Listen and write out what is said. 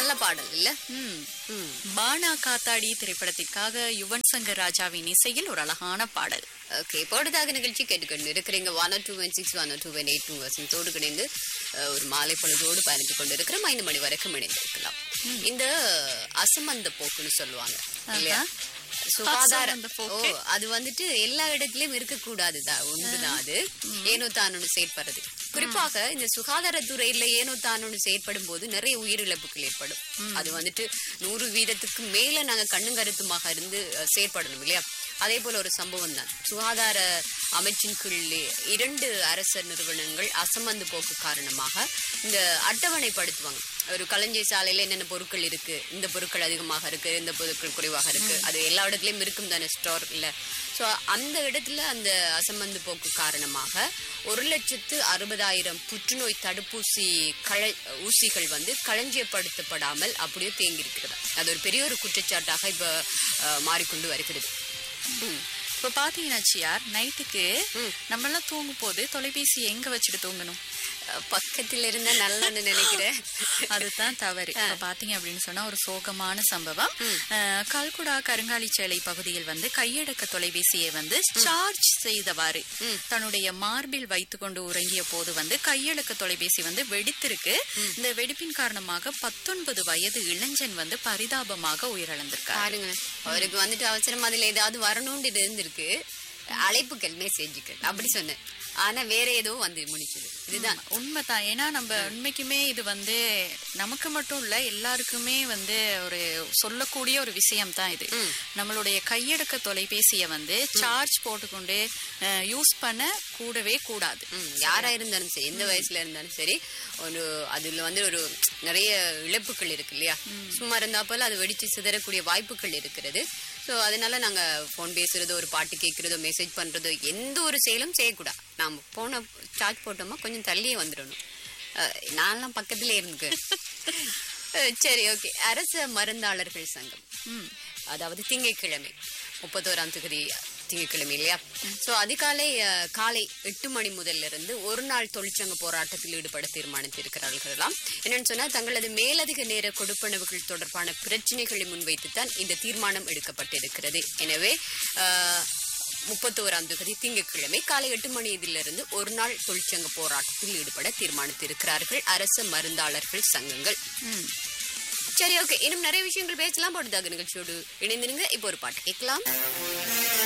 நல்ல பாடல் இல்ல ம். ம். பானா காத்தாடி திரைப்படத்திற்காக யுவன் சங்கர் ராஜாவின் இசையில் ஒரு அழகான பாடல் ஓகே பொழுதாக நிகழ்ச்சி கேட்டுக்கொண்டு இருக்கிறீங்க one two one six one two one eight two வசந்தோடு கிடைந்து அஹ், ஒரு மாலை பொழுதோடு பயணித்து கொண்டு இருக்கிற ஐந்து மணி வரைக்கும் இணைந்திருக்கலாம் இந்த அசமந்த போக்குன்னு சொல்லுவாங்க இல்லையா சுகாதார அசமந்த ஓ போக்கு. அது வந்துட்டு எல்லா இடத்துலயும் இருக்கக்கூடாதுதான் ஒன்றுதான் அது ஏனோ தானோன்னு செயற்படுறது குறிப்பாக இந்த சுகாதாரத்துறையில ஏனோ தானோன்னு செயற்படும் போது நிறைய உயிரிழப்புகள் ஏற்படும் அது வந்துட்டு நூறு வீதத்துக்கு மேல நாங்க கண்ணும் கருத்துமாக இருந்து அஹ், செயற்படணும் இல்லையா அதே போல ஒரு சம்பவம் தான் சுகாதார அமைச்சின் கீழ் இரண்டு அரச நிறுவனங்கள் அசமந்து போக்கு காரணமாக இந்த அட்டவணைப்படுத்துவாங்க ஒரு களஞ்சிய சாலையில என்னென்ன பொருட்கள் இருக்கு இந்த பொருட்கள் அதிகமாக இருக்கு இந்த பொருட்கள் குறைவாக இருக்கு அது எல்லா இடத்துலயும் இருக்கும் தானே ஸ்டோர் இல்ல ஸோ அந்த இடத்துல அந்த அசமந்து போக்கு காரணமாக ஒரு லட்சத்து அறுபதாயிரம் புற்றுநோய் தடுப்பூசி கள ஊசிகள் வந்து களஞ்சியப்படுத்தப்படாமல் அப்படியே தேங்கி இருக்கிறது அது ஒரு பெரிய ஒரு குற்றச்சாட்டாக இப்ப அஹ், மாறிக்கொண்டு வருகிறது ம். இப்ப பாத்தீங்கன்னா சியார் நைட்டுக்கு நம்ம எல்லாம் தூங்கும் போது தொலைபேசி எங்க வச்சுட்டு தூங்கணும் அஹ், பக்கத்துல இருந்தா நல்லன்னு நினைக்கிறேன் அதுதான் தவறு இப்ப பாத்தீங்க அப்படின்னு சொன்னா ஒரு சோகமான சம்பவம் அஹ், கல்குடா கருங்காலிச்சேலை பகுதியில் வந்து கையடக்க தொலைபேசியை வந்து சார்ஜ் செய்தவாறு தன்னுடைய மார்பில் வைத்துக்கொண்டு உறங்கிய போது வந்து கையடக்க தொலைபேசி வந்து வெடித்திருக்கு இந்த வெடிப்பின் காரணமாக பத்தொன்பது வயது இளைஞன் வந்து பரிதாபமாக உயிரிழந்திருக்கார் பாருங்களேன் அவருக்கு வந்துட்டு அவசரம் அதுல ஏதாவது வரணும்னு இருந்திருக்கு அழைப்புகள் மெசேஜுகள் அப்படி சொன்னேன் ஆனா வேற ஏதோ வந்து முடிச்சது இதுதான் உண்மைதான் ஏன்னா நம்ம உண்மைக்குமே இது வந்து நமக்கு மட்டும் இல்ல எல்லாருக்குமே வந்து ஒரு சொல்லக்கூடிய ஒரு விஷயம் தான் இது நம்மளுடைய கையடக்க தொலைபேசியை வந்து சார்ஜ் போட்டுக்கொண்டு யூஸ் பண்ண கூடவே கூடாது ம், யாரா இருந்தாலும் சரி எந்த வயசுல இருந்தாலும் சரி ஒரு அதுல வந்து ஒரு நிறைய இழப்புகள் இருக்கு இல்லையா சும்மா இருந்தா போல அது வெடிச்சு சிதறக்கூடிய வாய்ப்புகள் இருக்கிறது ஸோ அதனால நாங்க ஃபோன் பேசுறதோ ஒரு பாட்டு கேட்கறதோ மெசேஜ் பண்றதோ எந்த ஒரு செயலும் செய்யக்கூடாது நாம போன சார்ஜ் போட்டோமா கொஞ்சம் தள்ளியே வந்துடணும் அஹ், நான்லாம் பக்கத்துல இருந்துக்கு அஹ், சரி ஓகே அரச மருந்தாளர்கள் சங்கம் அதாவது திங்கட்கிழமை முப்பத்தோராம் தேதி திங்கட்கிழமை இல்லையா சோ அதிகாலை அஹ், காலை எட்டு மணி முதல்ல இருந்து ஒரு நாள் தொழிற்சங்க போராட்டத்தில் ஈடுபட தீர்மானித்திருக்கிறார்களாம் என்னன்னு சொன்னா தங்களது மேலதிக நேர கொடுப்பனவுகள் தொடர்பான பிரச்சனைகளை முன்வைத்துத்தான் இந்த தீர்மானம் எடுக்கப்பட்டிருக்கிறது எனவே அஹ், முப்பத்தோராம் தேதி திங்கட்கிழமை காலை எட்டு மணியிலிருந்து ஒரு நாள் தொழிற்சங்க போராட்டத்தில் ஈடுபட தீர்மானித்திருக்கிறார்கள் அரச மருந்தாளர்கள் சங்கங்கள் சரி ஓகே இன்னும் நிறைய விஷயங்கள் பேசலாம் போட்டுதாக நிகழ்ச்சியோடு இணைந்திருங்க இப்போ ஒரு பாட்டு கேட்கலாம்